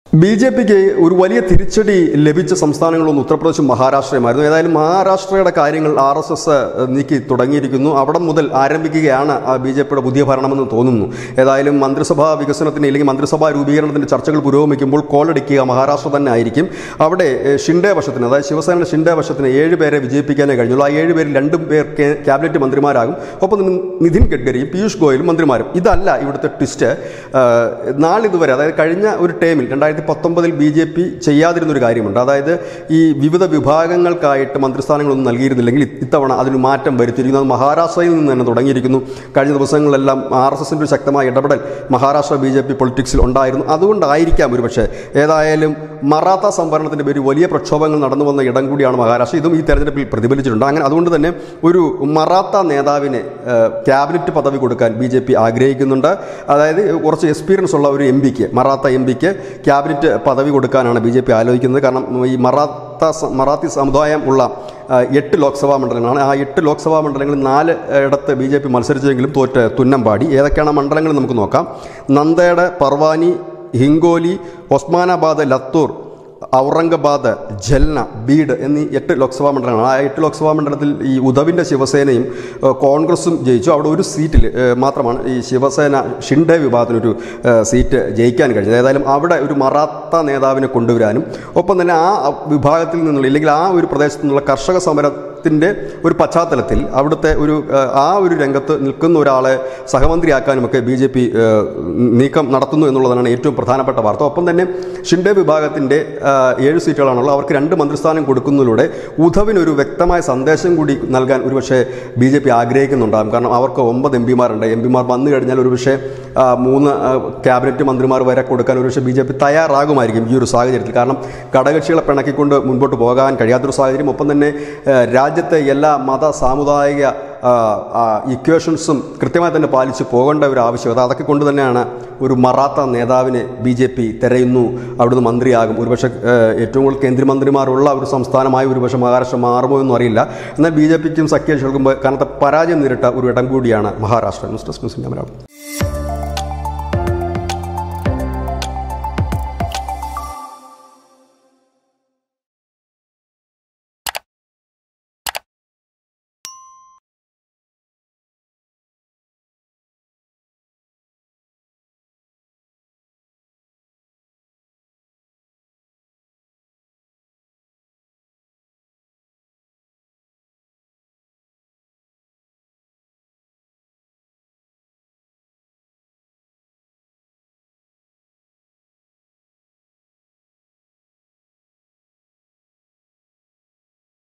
B J പിക്ക് ഒരു വലിയ തിരിച്ചടി ലഭിച്ച സംസ്ഥാനങ്ങളൊന്നും ഉത്തർപ്രദേശും മഹാരാഷ്ട്രയുമായിരുന്നു ഏതായാലും മഹാരാഷ്ട്രയുടെ കാര്യങ്ങൾ ആർ എസ് എസ് നീക്കി തുടങ്ങിയിരിക്കുന്നു അവിടെ മുതൽ ആരംഭിക്കുകയാണ് ബി ജെ പിയുടെ പുതിയ ഭരണമെന്ന് തോന്നുന്നു ഏതായാലും മന്ത്രിസഭാ വികസനത്തിന് അല്ലെങ്കിൽ മന്ത്രിസഭാ രൂപീകരണത്തിന്റെ ചർച്ചകൾ പുരോഗമിക്കുമ്പോൾ കോളടിക്കുക മഹാരാഷ്ട്ര തന്നെ ആയിരിക്കും അവിടെ ഏഹ്, ഷിൻഡെ വശത്തിന് അതായത് ശിവസേനയുടെ ഷിൻഡെ വശത്തിന് ഏഴ് പേരെ വിജയിപ്പിക്കാനേ കഴിഞ്ഞുള്ളൂ ആ ഏഴ് പേരിൽ രണ്ടും പേർ കേ- ക്യാബിനറ്റ് മന്ത്രിമാരാകും ഒപ്പം തന്നെ നിതിൻ ഗഡ്കരിയും പീയൂഷ് ഗോയലും മന്ത്രിമാരും ഇതല്ല ഇവിടുത്തെ ട്വിസ്റ്റ് ഏഹ്, നാളിതുവരെ അതായത് കഴിഞ്ഞ ഒരു ടേമിൽ രണ്ടായിരത്തി പത്തൊമ്പതിൽ ബി ജെ പി ചെയ്യാതിരുന്നൊരു കാര്യമുണ്ട് അതായത് ഈ വിവിധ വിഭാഗങ്ങൾക്കായിട്ട് മന്ത്രിസ്ഥാനങ്ങളൊന്നും നൽകിയിരുന്നില്ലെങ്കിൽ ഇ- ഇത്തവണ അതിന് മാറ്റം വരുത്തിയിരിക്കുന്നു അത് മഹാരാഷ്ട്രയിൽ നിന്ന് തന്നെ തുടങ്ങിയിരിക്കുന്നു കഴിഞ്ഞ ദിവസങ്ങളിലെല്ലാം ആർ എസ് എസിൻ്റെ ഒരു ശക്തമായ ഇടപെടൽ മഹാരാഷ്ട്ര ബി ജെ പി പൊളിറ്റിക്സിൽ ഉണ്ടായിരുന്നു അതുകൊണ്ടായിരിക്കാം ഒരുപക്ഷെ ഏതായാലും മറാത്ത സംവരണത്തിൻ്റെ പേര് വലിയ പ്രക്ഷോഭങ്ങൾ നടന്നു വന്ന ഇടം കൂടിയാണ് മഹാരാഷ്ട്ര ഇതും ഈ തെരഞ്ഞെടുപ്പിൽ പ്രതിഫലിച്ചിട്ടുണ്ട് അങ്ങനെ അതുകൊണ്ട് തന്നെ ഒരു മറാത്ത നേതാവിന് ഏഹ്, ക്യാബിനറ്റ് പദവി കൊടുക്കാൻ ബി ജെ പി ആഗ്രഹിക്കുന്നുണ്ട് അതായത് കുറച്ച് എക്സ്പീരിയൻസ് ഉള്ള ഒരു എം പിക്ക് മറാത്ത എം പിക്ക് ക്യാബിനറ്റ് പദവി കൊടുക്കാനാണ് ബി ജെ പി ആലോചിക്കുന്നത് കാരണം ഈ മറാത്ത സ- മറാത്തി സമുദായം ഉള്ള ആ, എട്ട് ലോക്സഭാ മണ്ഡലങ്ങളാണ് ആ എട്ട് ലോക്സഭാ മണ്ഡലങ്ങളിൽ നാല് ഇടത്ത് ബി ജെ പി മത്സരിച്ചെങ്കിലും തോറ്റ് തുന്നമ്പാടി ഏതൊക്കെയാണ് മണ്ഡലങ്ങൾ നമുക്ക് നോക്കാം നന്ദേട് പർവാനി ഹിങ്കോലി ഒസ്മാനാബാദ് ലത്തൂർ ഔറംഗബാദ് ജൽന ബീഡ് എന്നീ എട്ട് ലോക്സഭാ മണ്ഡലങ്ങളാണ് ആ എട്ട് ലോക്സഭാ മണ്ഡലത്തിൽ ഈ ഉദവിൻ്റെ ശിവസേനയും ഏഹ്, കോൺഗ്രസും ജയിച്ചു അവിടെ ഒരു സീറ്റിൽ ഏഹ്, മാത്രമാണ് ഈ ശിവസേന ഷിൻഡെ വിഭാഗത്തിനൊരു ഏഹ്, സീറ്റ് ജയിക്കാൻ കഴിഞ്ഞത് ഏതായാലും അവിടെ ഒരു മറാത്ത നേതാവിനെ കൊണ്ടുവരാനും ഒപ്പം തന്നെ ആ വിഭാഗത്തിൽ നിന്നുള്ള ഇല്ലെങ്കിൽ ആ ഒരു പ്രദേശത്തു നിന്നുള്ള കർഷക സമരത്തിൻ്റെ ഒരു പശ്ചാത്തലത്തിൽ അവിടുത്തെ ഒരു ഏഹ്, ആ ഒരു രംഗത്ത് നിൽക്കുന്ന ഒരാളെ സഹമന്ത്രിയാക്കാനുമൊക്കെ ബി ജെ പി നീക്കം നടത്തുന്നു എന്നുള്ളതാണ് ഏറ്റവും പ്രധാനപ്പെട്ട വാർത്ത ഒപ്പം തന്നെ ഷിൻഡെ വിഭാഗത്തിൻ്റെ ഏഴ് സീറ്റുകളാണുള്ളത് അവർക്ക് രണ്ട് മന്ത്രിസ്ഥാനം കൊടുക്കുന്നതിലൂടെ ഉധവിനൊരു വ്യക്തമായ സന്ദേശം കൂടി നൽകാൻ ഒരുപക്ഷെ ബി ജെ പി ആഗ്രഹിക്കുന്നുണ്ടാകും കാരണം അവർക്ക് ഒമ്പത് എം പിമാരുണ്ട് എം പിമാർ വന്നു കഴിഞ്ഞാൽ ഒരുപക്ഷെ ആ, മൂന്ന് ആ, ക്യാബിനറ്റ് മന്ത്രിമാർ വരെ കൊടുക്കാൻ ഒരുപക്ഷെ ബി ജെ പി തയ്യാറാകുമായിരിക്കും ഈ ഒരു സാഹചര്യത്തിൽ കാരണം ഘടകകക്ഷികളെ പിണക്കിക്കൊണ്ട് മുൻപോട്ട് പോകാൻ കഴിയാത്തൊരു സാഹചര്യം ഒപ്പം തന്നെ ആ, രാജ്യത്തെ എല്ലാ മത സാമുദായിക ഇക്വേഷൻസും കൃത്യമായി തന്നെ പാലിച്ച് പോകേണ്ട ഒരു ആവശ്യകത അതൊക്കെ കൊണ്ട് തന്നെയാണ് ഒരു മറാത്ത നേതാവിനെ ബി ജെ പി തിരയുന്നു അവിടുന്ന് മന്ത്രിയാകും ഒരുപക്ഷെ ഏഹ്, ഏറ്റവും കൂടുതൽ കേന്ദ്രമന്ത്രിമാരുള്ള ഒരു സംസ്ഥാനമായി ഒരുപക്ഷെ മഹാരാഷ്ട്ര മാറുമോ എന്നും അറിയില്ല എന്നാൽ ബി ജെ പിക്കും സഖ്യകക്ഷികൾക്കും കനത്ത പരാജയം നേരിട്ട ഒരു ഇടം കൂടിയാണ് Maharashtra news desk news India Malayalam